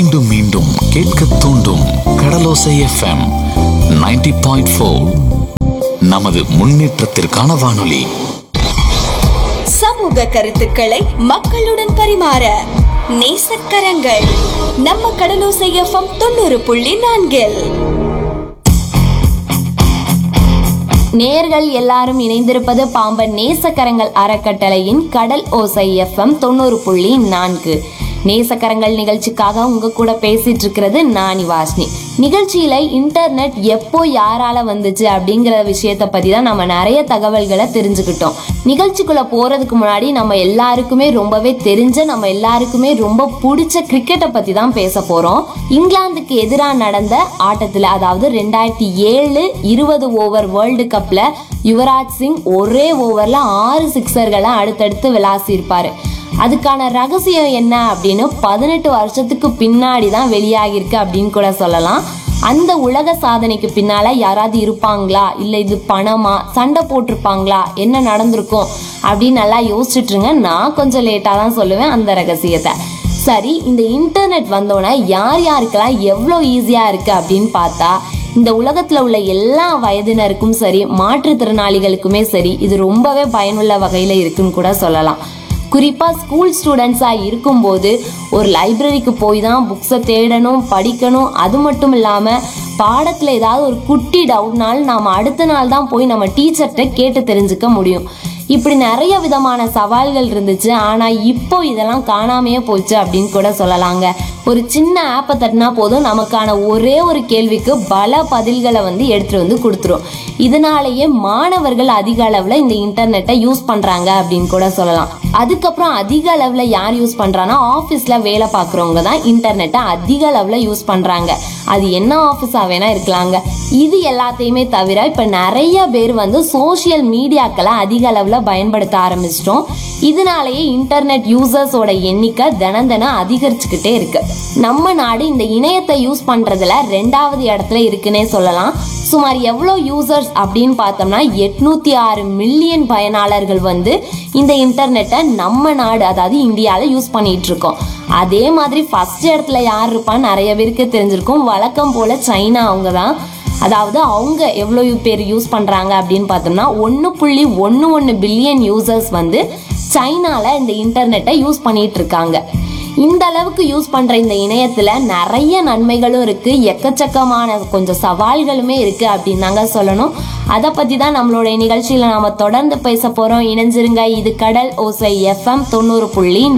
மீண்டும் மீண்டும் கேட்க தூண்டும் கடலோசை எஃப்எம் 90.4 பாயிண்ட் ஃபோர் நமது முன்னேற்றத்திற்கான வானொலி சமூக கருத்துக்களை மக்களுடன் பரிமாற நேசக்கரங்கள் நம்ம கடலோசை எஃப்எம் தொண்ணூறு புள்ளி நான்கில் நேர்கள் எல்லாரும் இணைந்திருப்பது பாம்பன் நேசக்கரங்கள் அறக்கட்டளையின் கடல் ஓசை எஃப்எம் தொண்ணூறு புள்ளி நான்கு நேசக்கரங்கள் நிகழ்ச்சிக்காக உங்க கூட பேசிட்டு இருக்கிறது நானி வாஷ்னி நிகழ்ச்சியில இன்டர்நெட் எப்போ யாரால வந்துச்சு அப்படிங்கிற விஷயத்த பத்தி தான் நம்ம நிறைய தகவல்களை தெரிஞ்சுக்கிட்டோம் நிகழ்ச்சிக்குள்ள போறதுக்கு முன்னாடி நம்ம எல்லாருக்குமே ரொம்பவே தெரிஞ்ச நம்ம எல்லாருக்குமே ரொம்ப பிடிச்ச கிரிக்கெட்டை பத்தி தான் பேச போறோம் இங்கிலாந்துக்கு எதிராக நடந்த ஆட்டத்துல அதாவது ரெண்டாயிரத்தி ஏழு இருபது ஓவர் வேர்ல்டு கப்ல யுவராஜ் சிங் ஒரே ஓவர்ல ஆறு சிக்ஸர்களை அடுத்தடுத்து விளாசியிருப்பாரு அதுக்கான ரகசியம் என்ன அப்படின்னு பதினெட்டு வருஷத்துக்கு பின்னாடி தான் வெளியாகிருக்கு அப்படின்னு கூட சொல்லலாம் அந்த உலக சாதனைக்கு பின்னால யாராவது இருப்பாங்களா இல்ல இது பணமா சண்டை போட்டிருப்பாங்களா என்ன நடந்திருக்கும் அப்படின்னு நல்லா யோசிச்சுட்டு இருங்க நான் கொஞ்சம் லேட்டா தான் சொல்லுவேன் அந்த ரகசியத்தை சரி இந்த இன்டர்நெட் வந்தோடனே யார் யாருக்கெல்லாம் எவ்வளோ ஈஸியா இருக்கு அப்படின்னு பார்த்தா இந்த உலகத்துல உள்ள எல்லா வயதினருக்கும் சரி மாற்றுத்திறனாளிகளுக்குமே சரி இது ரொம்பவே பயனுள்ள வகையில இருக்குன்னு கூட சொல்லலாம் குறிப்பா ஸ்கூல் ஸ்டூடெண்ட்ஸா இருக்கும்போது ஒரு லைப்ரரிக்கு போய் தான் புக்ஸை தேடணும் படிக்கணும் அது மட்டும் இல்லாம பாடத்துல ஏதாவது ஒரு குட்டி டவுட்னாலும் நாம அடுத்த நாள் தான் போய் நம்ம டீச்சர்கிட்ட கேட்டு தெரிஞ்சுக்க முடியும் இப்படி நிறைய விதமான சவால்கள் இருந்துச்சு ஆனா இப்போ இதெல்லாம் காணாமையே போச்சு அப்படின்னு கூட சொல்லலாங்க ஒரு சின்ன ஆப்பை தட்டினா போதும் நமக்கான ஒரே ஒரு கேள்விக்கு பல பதில்களை வந்து எடுத்துட்டு வந்து கொடுத்துரும் இதனாலேயே மாணவர்கள் அதிக அளவுல இந்த இன்டர்நெட்டை யூஸ் பண்றாங்க அப்படின்னு கூட சொல்லலாம் அதுக்கப்புறம் அதிக அளவுல யார் யூஸ் பண்றாங்கன்னா ஆபீஸ்ல வேலை பார்க்குறவங்க தான் இன்டர்நெட்டை அதிக அளவுல யூஸ் பண்றாங்க அது என்ன ஆஃபீஸா வேணா இருக்கலாங்க இது எல்லாத்தையுமே தவிர இப்ப நிறைய பேர் வந்து சோஷியல் மீடியாக்களை அதிக அளவுல பயன்படுத்த ஆரம்பிச்சிட்டோம் இதனாலேயே இன்டர்நெட் யூசர்ஸோட எண்ணிக்கை தினம் தினம் அதிகரிச்சுக்கிட்டே இருக்கு நம்ம நாடு இந்த இணையத்தை யூஸ் பண்றதுல ரெண்டாவது இடத்துல இருக்குன்னே சொல்லலாம் சுமார் எவ்வளோ யூசர்ஸ் அப்படின்னு பார்த்தோம்னா எட்நூத்தி ஆறு மில்லியன் பயனாளர்கள் வந்து இந்த இன்டர்நெட்டை நம்ம நாடு அதாவது இந்தியாவில் யூஸ் பண்ணிட்டு இருக்கோம் அதே மாதிரி ஃபர்ஸ்ட் இடத்துல யார் இருப்பான்னு நிறைய பேருக்கு தெரிஞ்சிருக்கும் வழக்கம் போல சைனா அவங்க தான் அதாவது அவங்க எவ்வளோ பேர் யூஸ் பண்ணுறாங்க அப்படின்னு பார்த்தோம்னா ஒன்று புள்ளி ஒன்று ஒன்று பில்லியன் யூசர்ஸ் வந்து சைனால இந்த இன்டர்நெட்டை யூஸ் பண்ணிட்டு இருக்காங்க இந்த அளவுக்கு யூஸ் பண்ற இந்த இணையத்துல நிறைய நன்மைகளும் இருக்கு எக்கச்சக்கமான கொஞ்சம் சவால்களுமே இருக்கு அப்படின்னு தாங்க சொல்லணும் அதை பத்தி தான் நம்மளுடைய நிகழ்ச்சியில நாம தொடர்ந்து பேச போறோம் இணைஞ்சிருங்க இது கடல் ஓசை எஃப்எம் தொண்ணூறு புள்ளி